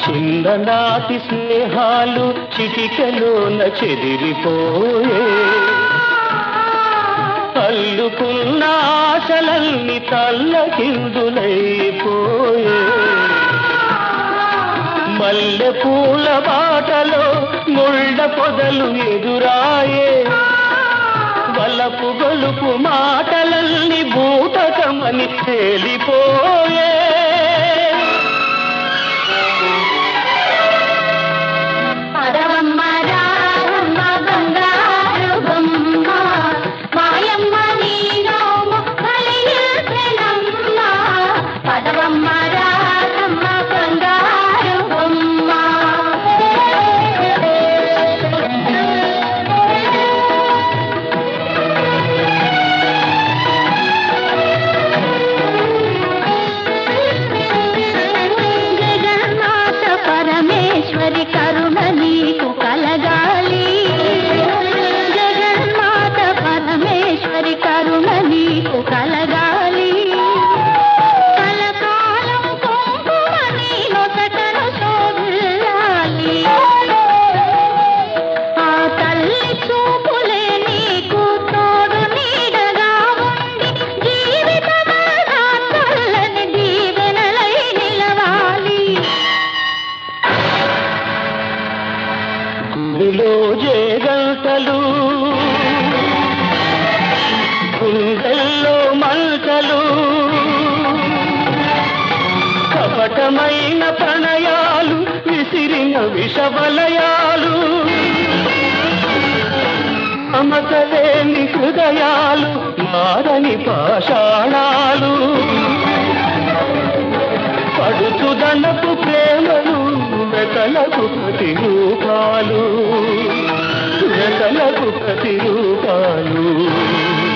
చిన్ననాటి స్నేహాలు చిటికెలోన చెదిరిపోయే అల్లుకున్న ఆశలల్ని తల్లకిందులైపోయే మల్లె పూల బాటలో ముళ్ళ పొదలు ఎదురాయే వలపు గొలుపు మాటలల్ని బూటకమని తేలిపోయే పదవమ్మ రావమ్మ బంగారు బొమ్మ మాయమ్మ నీనోము కలియుగనమ్మ పదవమ్మ రావమ్మ బంగారు బొమ్మ జగన్మాత పరమేశ్వరి కరుణ నీకు కలగాలి జగన్మాత పరమేశ్వరి కరుణ నీకు కలగాలి కలకాలం కుంకుమ నీ నొసటను శోభిల్లాలి ఆ తల్లి చూపులే నీకు తోడు నీడగా ఉండి జీవితమంతా చల్లని దీవెనలై నిలవాలి గుడిలో జేగంటలు గుండెల్లో మంటలు కపటమైన ప్రణయాలు విసిరిన విషవలయాలు అమతలేని హృదయాలు మారని పాషాణాలు పడుచుదనపు ప్రేమలు వెతలకు ప్రతిరూపాలు వెతలకు ప్రతిరూపాలు